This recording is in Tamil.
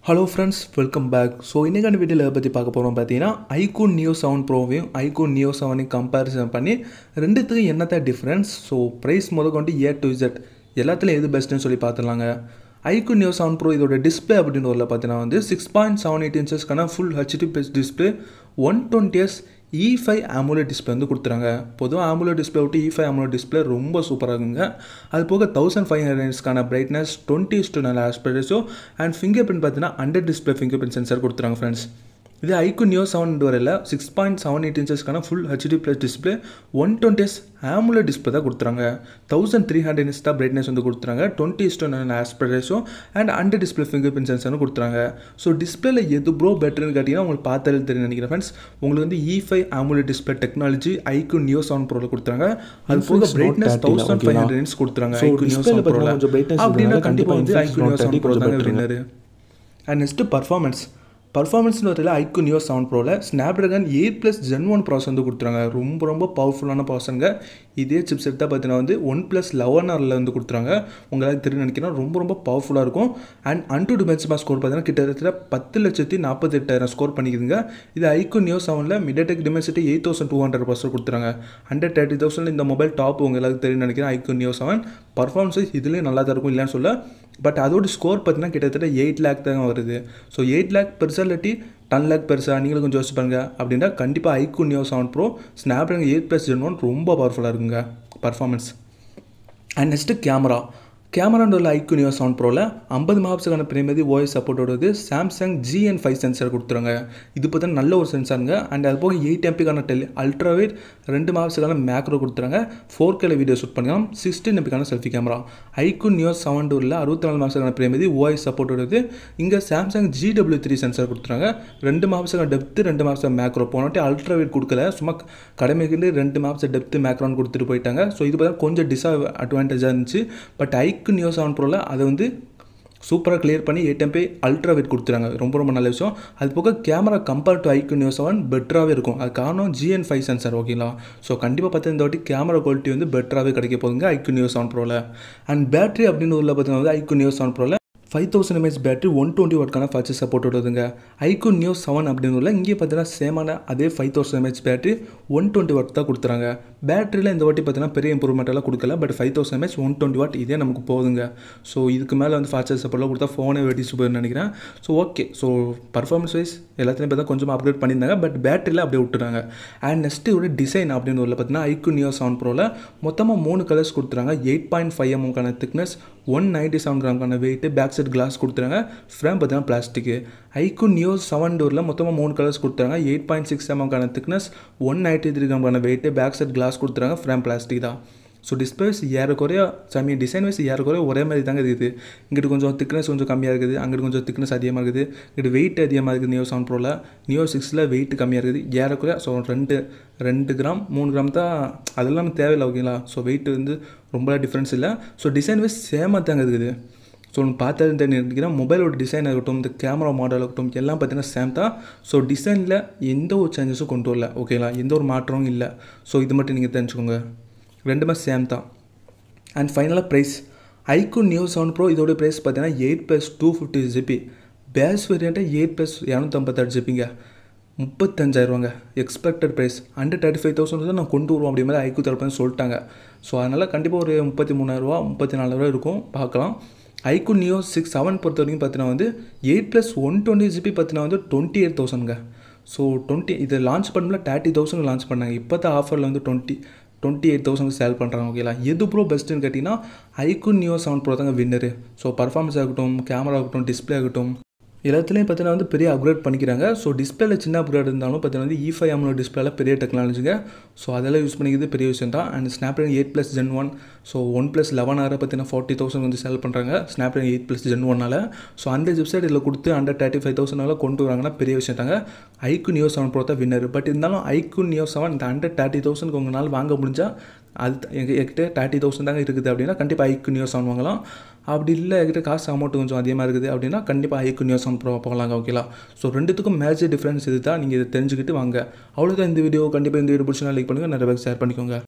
hello friends welcome back so இன்றைக்கான வீடியோவில் பற்றி பார்க்க போகிறோம் பார்த்தீங்கன்னா ஐகூன் நியோ செவன் ப்ரோவையும் ஐகூன் நியோ செவனையும் கம்பேரிசன் பண்ணி ரெண்டுத்துக்கும் என்னத்தான் டிஃப்ரென்ஸ் ஸோ ப்ரைஸ் முத கொண்டு ஏ டு இசட் எல்லாத்துலேயும் எது பெஸ்ட்டுன்னு சொல்லி பார்த்துலாங்க ஐகூன் நியோ செவன் ப்ரோ இதோட டிஸ்பிளே அப்படின்னு வரல பார்த்தீங்கன்னா வந்து சிக்ஸ் பாயிண்ட் செவன் எயிட் இன்ச்சஸ்க்கான full HD plus display one twenty S E five AMOLED display வந்து கொடுத்துறாங்க பொதுவாக ஆமுலோ டிஸ்பிளே விட்டு இ ஃபைவ் ஆமுலோ டிஸ்பிளே ரொம்ப சூப்பராக இருக்குங்க அது போக தௌசண்ட் ஃபைவ் ஹண்ட்ரட்ஸ்க்கான பிரைட்னஸ் டுவெண்ட்டி டு நல்ல ஆஸ்பிரேஷோ அண்ட் ஃபிங்கர் பிரிண்ட் பார்த்தீங்கன்னா under display fingerprint sensor கொடுத்துறாங்க ஃப்ரெண்ட்ஸ் இது ஐக்கு நியோ செவன் வரையில் சிக்ஸ் பாயிண்ட் செவன் எயிட் இன்ச்சஸ்க்கான full HD plus display one twenty S AMOLED display தான் கொடுத்துறாங்க தௌசண்ட் த்ரீ ஹண்ட்ரட் இன்ச் தான் பிரைட்னஸ் வந்து கொடுத்துறாங்க டுவெண்ட்டி இஸ்டோ நல்ல aspect ratio and under display fingerprint சென்சரும் கொடுத்துறாங்க ஸோ டிஸ்பிளேல எது ப்ரோ பெட்டர்னு கேட்டிங்கன்னா உங்களுக்கு பார்த்தாலே தெரியும் நினைக்கிறேன் ஃப்ரெண்ட்ஸ் உங்களுக்கு வந்து E five AMOLED display technology iQOO Neo seven ப்ரோவில் கொடுத்துறாங்க அது போக brightness thousand five hundred inch கொடுத்துறாங்க So, ஐக்கு நியோ display ல செவன் ப்ரோவில் பார்த்தீங்கன்னா கொஞ்சம் brightness அப்படின்னா இருக்கனால கண்டிப்பாக வந்து கண்டிப்பா iQOO Neo Infinix seven Note pro 30 தாங்க கொஞ்சம் வின்னர் அண்ட் நெக்ஸ்ட்டு பர்ஃபார்மன்ஸ் பர்ஃபார்மன்ஸ்னு வரையில் ஐக்கு நியோ செவன் ப்ரோவில் Snapdragon eight plus gen one process வந்து கொடுத்துறாங்க ரொம்ப ரொம்ப பவர்ஃபுல்லான ப்ராசஸுங்க இதே சிப்ஸ் எடுத்தால் பார்த்தீங்கன்னா வந்து ஒன் ப்ளஸ் லெவன் ஆரில் வந்து கொடுத்துறாங்க உங்களுக்கு தெரியும் நினைக்கிறேன் ரொம்ப ரொம்ப பவர்ஃபுல்லாக இருக்கும் and AnTuTu benchmark score பார்த்தீங்கன்னா கிட்டத்தட்ட பத்து லட்சத்தி நாற்பத்தெட்டாயிரம் ஸ்கோர் பண்ணிக்குதுங்க இது ஐக்கு நியோ செவனில் MediaTek Dimensity eight thousand two hundred percent கொடுத்துறாங்க ஹண்ட்ரட் தேர்ட்டி தௌசண்ட் இந்த மொபைல் டாப் உங்க எல்லாருக்கும் தெரியும் நினைக்கிறேன் ஐக்கு நியோ செவன் பர்ஃபார்மன்ஸ் இதுலேயும் நல்லா தான் இருக்கும் இல்லைன்னு சொல்ல பட் அதோட ஸ்கோர் பார்த்தீங்கன்னா கிட்டத்தட்ட எயிட் லேக் தான் வருது ஸோ எயிட் லேக் பெருசா இல்லாட்டி டென் லேக் பெருசா நீங்களும் கொஞ்சம் யோசிச்சு பாருங்க அப்படின்னா கண்டிப்பாக iQOO Neo seven pro Snapdragon eight plus gen one ரொம்ப பவர்ஃபுல்லாக இருக்குங்க பர்ஃபார்மன்ஸ் அண்ட் நெக்ஸ்ட்டு கேமரா கேமரான்ற உள்ள ஐக்யூ நியோ செவன் ப்ரோவில் ஐம்பது மாப்ஸுக்கான பிரேமதி ஓஎஸ் சப்போர்ட்டோடது சாம்சங் ஜிஎன் ஃபைவ் சென்சர் கொடுத்துருங்க இது பார்த்தா நல்ல ஒரு சென்சாருங்க அண்ட் அது போக எயிட் எம்பிக்கான டெலி அல்ட்ராவேட் ரெண்டு மாப்ஸுக்கான மேக்ரோ கொடுத்துறாங்க ஃபோர் கேல வீடியோ ஷூட் பண்ணிக்கலாம் சிக்ஸ்டீன் எம்பிக்கான selfie camera iQOO Neo seven டூரில் அறுபத்தி நாலு மாப்ஸுக்கான பிரேமதி ஓஎஸ் சப்போர்ட்டோடது இங்கே சாம்சங் ஜிடபிள்யூ த்ரீ சென்சர் கொடுத்துறாங்க ரெண்டு மாப்ஸுக்கான டெப்த்து ரெண்டு மாப்ஸ் மேக்ரோ போனாட்டி அல்ட்ராவேட் கொடுக்கல சும்மா கடமைக்கு ரெண்டு மாப்ஸ் டெப்த்து மேக்ரோன்னு கொடுத்துட்டு போயிட்டாங்க ஸோ இது பார்த்தா கொஞ்சம் டிஸ்அ அட்வான்டேஜாக இருந்துச்சு பட் ஐக்கு நியோ செவன் ப்ரோவில் அதை வந்து சூப்பராக கிளியர் பண்ணி எயிட் எம்பி அல்ட்ரா வெயிட் கொடுத்துறாங்க ரொம்ப ரொம்ப நல்ல விஷயம் அது போக camera compare to iQOO Neo seven பெட்டராகவே இருக்கும் அது காரணம் ஜிஎன் ஃபைவ் சென்சார் ஓகேங்களா ஸோ கண்டிப்பாக பார்த்தா இந்த வாட்டி கேமரா குவாலிட்டி வந்து பெட்டராகவே கிடைக்க போகுதுங்க ஐக்கு நியூ செவன் ப்ரோவில் அண்ட் பேட்டரி அப்படின்னு உள்ள பார்த்தீங்கன்னா வந்து ஐக்கு நியூ செவன் ப்ரோவில் five thousand mAh battery one twenty வாட்க்கான ஃபர்ஸ்ட் சப்போர்ட் வருதுங்க ஐக்கு நியூ செவன் அப்படின்னு உள்ள இங்கே பார்த்தீங்கன்னா சேமான அதே five thousand mAh battery one twenty watt தான் கொடுத்துறாங்க பேட்டரியில் இந்த வாட்டி பார்த்தீங்கன்னா பெரிய இம்ப்ரூவ்மெண்ட் எல்லாம் கொடுக்கல but five thousand mAh one twenty watt இதே நமக்கு போகுதுங்க ஸோ இதுக்கு மேலே வந்து ஃபாஸ்ட் சப்போர்ட்லாம் கொடுத்தா ஃபோனே வெடிச்சு போயிருன்னு நினைக்கிறேன் so okay so performance wise எல்லாத்தையும் பார்த்தா கொஞ்சம் அப்டேட் பண்ணியிருந்தாங்க பட் பேட்டரியில் அப்படியே விட்டுறாங்க அண்ட் நெக்ஸ்ட்டு ஒரு டிசைன் அப்படின்னு உள்ள பார்த்தீங்கன்னா ஐக்கு நியோ செவன் ப்ரோவில் மொத்தமாக மூணு கலர்ஸ் கொடுத்துறாங்க எயிட் பாயிண்ட் ஃபைவ் எம்எம்கான திக்னஸ் ஒன் நைன்ட்டி செவன் கிராம்க்கான வெயிட் பேக் சைட் கிளாஸ் கொடுத்துறாங்க ஃப்ரேம் பார்த்தீங்கன்னா பிளாஸ்டிக்கு ஐக்கு நியோ செவன் டோரில் மொத்தமாக மூணு கலர்ஸ் கொடுத்துறாங்க எயிட் பாயிண்ட் சிக்ஸ் எம்எம்கான திக்னஸ் ஒன் நைன்ட்டி த்ரீ கிராம்க்கான வெயிட் பேக் சைட் கிளாஸ் கொடுத்துறாங்க ஃப்ரேம் பிளாஸ்டிக் தான் ஸோ டிஸ்பிளேஸ் ஏறக்குறைய சாமி டிசைன் வைஸ் ஏறக்குறைய ஒரே மாதிரி தாங்க இருக்குது இங்கிட்டு கொஞ்சம் திக்னஸ் கொஞ்சம் கம்மியாக இருக்குது அங்கிட்டு கொஞ்சம் திக்னஸ் அதிகமாக இருக்குது இங்கிட்டு வெயிட் அதிகமாக இருக்குது நியோ செவன் ப்ரோவில் நியோ சிக்ஸில் வெயிட் கம்மியாக இருக்குது ஏறக்குறைய ஸோ ரெண்டு ரெண்டு கிராம் மூணு கிராம் தான் அதெல்லாம் தேவையில்லை ஓகேங்களா ஸோ வெயிட் வந்து ரொம்ப டிஃப்ரென்ஸ் இல்லை ஸோ டிசைன் வைஸ் சேமாக தாங்க இருக்குது ஸோ பார்த்தா நினைக்கிறேன் மொபைலோட டிசைன் ஆகட்டும் இந்த கேமரா மாடல் ஆகட்டும் எல்லாம் பார்த்தீங்கன்னா சேம் தான் ஸோ டிசைனில் எந்த ஒரு சேஞ்சஸும் கொண்டு வரல ஓகேங்களா எந்த ஒரு மாற்றமும் இல்லை ஸோ இது மட்டும் நீங்கள் தெரிஞ்சுக்கோங்க ரெண்டுமே சேம் தான் அண்ட் ஃபைனலாக price iQOO Neo seven pro இதோட ப்ரைஸ் பார்த்தீங்கன்னா eight plus two fifty GB base வேரியண்ட்டை எயிட் ப்ளஸ் இரநூத்தம்பத்தாறு ஜிபிங்க முப்பத்தஞ்சாயிரூவாங்க expected price under thirty five thousand தான் நான் கொண்டு வருவோம் அப்படி மாதிரி ஐக்கூ தரப்புன்னு சொல்லிட்டாங்க ஸோ அதனால் கண்டிப்பாக ஒரு முப்பத்தி மூணாயிரரூவா முப்பத்தி நாலாயிரூவா இருக்கும் பார்க்கலாம் ஐக்கூ நியோ சிக்ஸ் செவன் பொறுத்த வரைக்கும் பார்த்தீங்கன்னா வந்து eight plus one twenty GB பார்த்தீங்கன்னா வந்து டுவெண்ட்டி எயிட் தௌசண்ட்ங்க ஸோ டுவெண்ட்டி இதை லான்ச் பண்ணும்போது தேர்ட்டி தௌசண்ட் லான்ச் பண்ணாங்க இப்போ தான் ஆஃபரில் வந்து twenty twenty eight thousand sale பண்ணுறாங்க ஓகேங்களா எது ப்ரோ பெஸ்ட்டுன்னு கேட்டிங்கன்னா ஐக்கூ நியோ செவன் ப்ரோ தாங்க வின்னரு ஸோ பர்ஃபார்மன்ஸ் ஆகட்டும் கேமரா ஆகட்டும் டிஸ்பிளே ஆகட்டும் எல்லாத்துலேயும் பார்த்தீங்கன்னா வந்து பெரிய அப்கிரேட் பண்ணிக்கிறாங்க ஸோ டிஸ்பிளேல சின்ன அப்கிரேட் இருந்தாலும் பார்த்தீங்கன்னா வந்து இ ஃபைவ் அமலோ டிஸ்பிளேல பெரிய டெக்னாலஜிங்க ஸோ அதெல்லாம் யூஸ் பண்ணிக்கிறது பெரிய விஷயம் தான் and Snapdragon eight plus gen one so OnePlus eleven ஆறு பார்த்தீங்கன்னா ஃபார்ட்டி தௌசண்ட் வந்து சேல் பண்ணுறாங்க ஸ்னாப்ட்ராகன் எயிட் ப்ளஸ் ஜென் ஒன்னால் ஸோ அந்த ஜிப்சைட் இதில் கொடுத்து அண்டர் தேர்ட்டி ஃபைவ் தௌசண்ட் கொண்டு வராங்கன்னா பெரிய விஷயம் தாங்க ஐக்கு நியோ செவன் ப்ரோ தான் வின்னர் பட் இருந்தாலும் ஐக்கு நியோ செவன் இந்த அண்டர் தேர்ட்டி தௌசண்ட் உங்களால் வாங்க முடிஞ்சால் அது எங்கள் என்கிட்ட தேர்ட்டி தௌசண்ட் தாங்க இருக்குது அப்படின்னா கண்டிப்பாக ஐக்கு நியோ செவன் வாங்கலாம் அப்படி இல்லை என்கிட்ட காசு அமௌண்ட் கொஞ்சம் அதிகமாக இருக்குது அப்படின்னா கண்டிப்பாக ஐக்கு நியோ செவன் ப்ரோ போகலாங்க ஓகேலா ஸோ ரெண்டுத்துக்கும் மேஜர் டிஃப்ரென்ஸ் இது தான் நீங்கள் இதை தெரிஞ்சுக்கிட்டு வாங்க அவ்வளோதான் இந்த வீடியோ கண்டிப்பாக இந்த வீடியோ பிடிச்சினா லைக் பண்ணுங்கள் நிறைய பேர் ஷேர் பண்ணிக்கோங்க